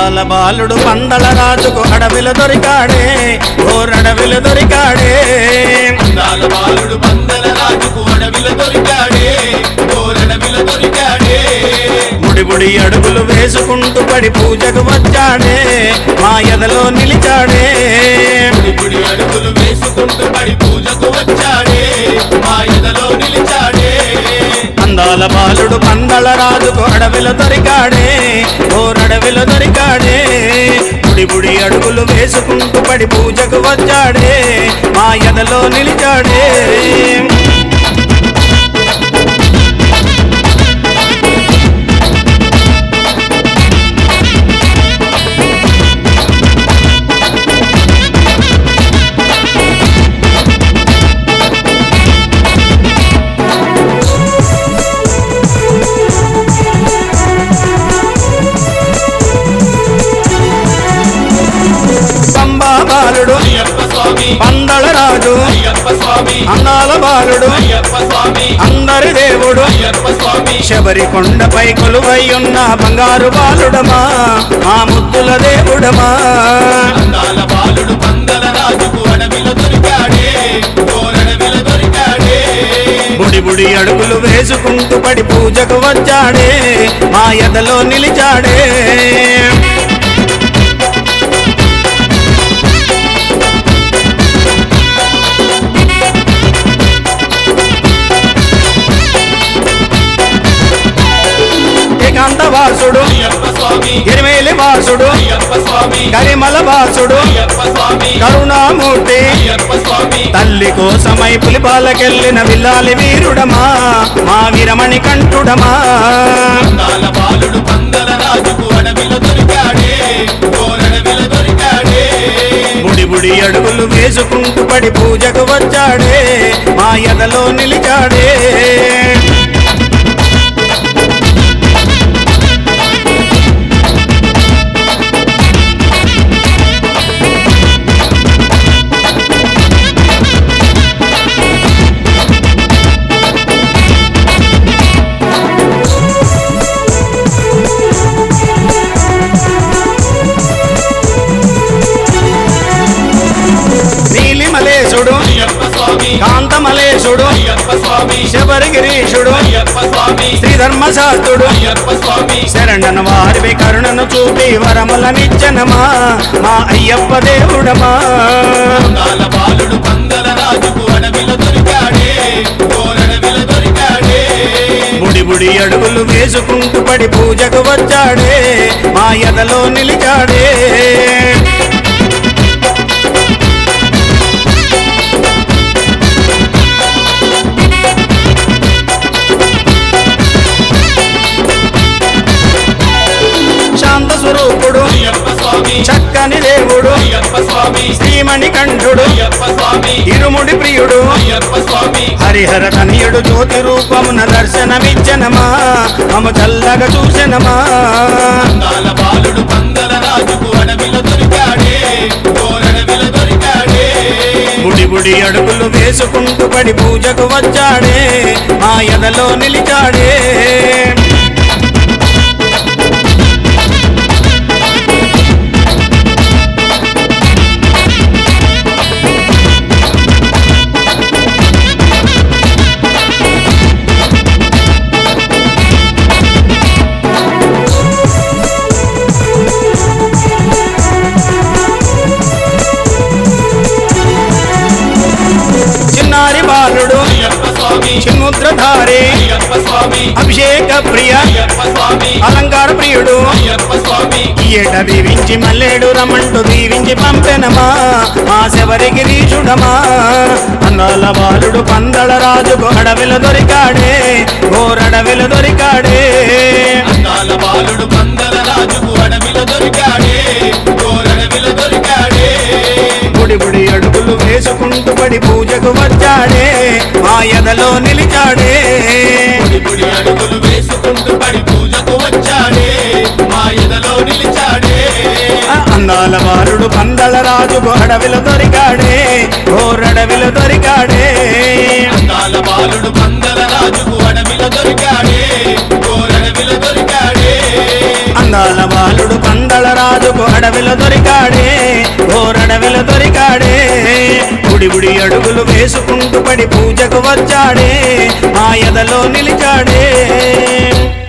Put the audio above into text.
అందాల బాలుడు పందల రాజుకు అడవిల దొరికాడే ఓరడవిల దొరికాడే అందాల బాలుడు పందల రాజుకు అడవిల దొరికాడే కోరడవిల దొరికాడే ముడిబుడి అడుగులు వేసుకుంటూ పడి పూజకు వచ్చాడే మా ఎదలో నిలిచాడే గుడి అడుగులు వేసుకుంటూ పడి పూజకు వచ్చాడే మా ఎదలో నిలిచాడే అందాల బాలుడు పందల రాజుకు అడవిల దొరికాడే ఓరడవిల దొరికాడే బుడి బుడి అడుగులు వేసుకుంటూ పడి పూజకు వచ్చాడే మా ఎదలో నిలిచాడే పంబా బాలుడు అయ్యప్ప స్వామి పందల రాజు అయ్యప్ప స్వామి అందాల బాలుడు అయ్యప్ప స్వామి అందరి దేవుడు అయ్యప్ప స్వామి శబరి కొండపై కొలువై ఉన్న బంగారు బాలుడమా మా ముద్దుల దేవుడమా అందాల బాలుడు పందల రాజుకు అడవిలో దొరికాడే కోరడవిల దొరికాడే బుడి బుడి అడుగులు వేసుకుంటూ పడి పూజకు వచ్చాడే మా ఎదలో నిలిచాడే ఏకాంత వాసుడు అయ్యప్ప స్వామి గిరిమేలి వాసుడు అయ్యప్ప స్వామి కరిమల వాసుడు అయ్యప్ప స్వామి కరుణామూర్తి అయ్యప్ప స్వామి తల్లి కోసమై పులిపాలకెళ్ళిన విల్లాలి వీరుడమా మా వీరమణి కంఠుడమా అందాల బాలుడు పందల రాజుకు అడవిలో దొరికాడే కోరడవిల దొరికాడే బుడి బుడి అడుగులు వేసుకుంటూ పడి పూజకు వచ్చాడే మా ఎదలో నిలిచాడే నీలిమలేశుడు అయ్యప్ప స్వామి కాంతమలేశుడు అయ్యప్ప స్వామి శబరిగిరీశుడు అయ్యప్ప స్వామి శ్రీధర్మశాస్త్రుడు అయ్యప్ప స్వామి శరణను వారివి కరుణను చూపి వరములనిచ్చనమా మా అయ్యప్ప దేవుడమా అందాల బాలుడు పందల రాజుకు అడవిలో దొరికాడే కోరడవిల దొరికాడే బుడి బుడి అడుగులు వేసుకుంటూ పడి పూజకు వచ్చాడే మా ఎదలో నిలిచాడే శాంత స్వరూపుడు అయ్యప్ప స్వామి చక్కని దేవుడు అయ్యప్ప స్వామి శ్రీమణి కంఠుడు అయ్యప్ప స్వామి ఇరుముడి ప్రియుడు అయ్యప్ప స్వామి హరిహర తనయుడు జ్యోతి రూపమున దర్శనమిచ్చనమా మమ చల్లగా చూసెనమా అందాల బాలుడు పందల రాజుకు అడవిలో దొరికాడే కోరడవిల దొరికాడే బుడి బుడి అడుగులు వేసుకుంటూ పడి పూజకు వచ్చాడే మా ఎదలో నిలిచాడే చిన్నారి బాలుడు అయ్యప్ప స్వామి చిన్ముద్రధారి అయ్యప్ప స్వామి అభిషేక ప్రియ అయ్యప్ప స్వామి అలంకార ప్రియుడు అయ్యప్ప స్వామి ఈయట దీవించి మల్లేడు రమంటూ దీవించి పంపెనమా మా శబరికి రీచుడమా అందాల బాలుడు పందల రాజుకు అడవిల దొరికాడే ఓరడవిల దొరికాడే అందాల బాలుడు పందల రాజుకు అడవిలో దొరికాడే కోరడవిలో దొరికాడే బుడి బుడి అడుగులు వేసుకుంటూ పడి పూజకు వచ్చాడే మా ఎదలో నిలిచాడే బుడి బుడి అడుగులు వేసుకుంటూ పడి పూజకు వచ్చాడే మా ఎదలో నిలిచాడే ఆ అందాల బాలుడు పందల రాజుకు అడవిల దొరికాడే ఓరడవిల దొరికాడే అందాల బాలుడు పందల రాజుకు అడవిలో దొరికాడే కోరడవిలో దొరికాడే అందాల బాలుడు పందల రాజుకు అడవిలో దొరికాడే ఓరడవిలో దొరికాడే బుడి బుడి అడుగులు వేసుకుంటూ పడి పూజకు వచ్చాడే ఆ ఎదలో నిలిచాడే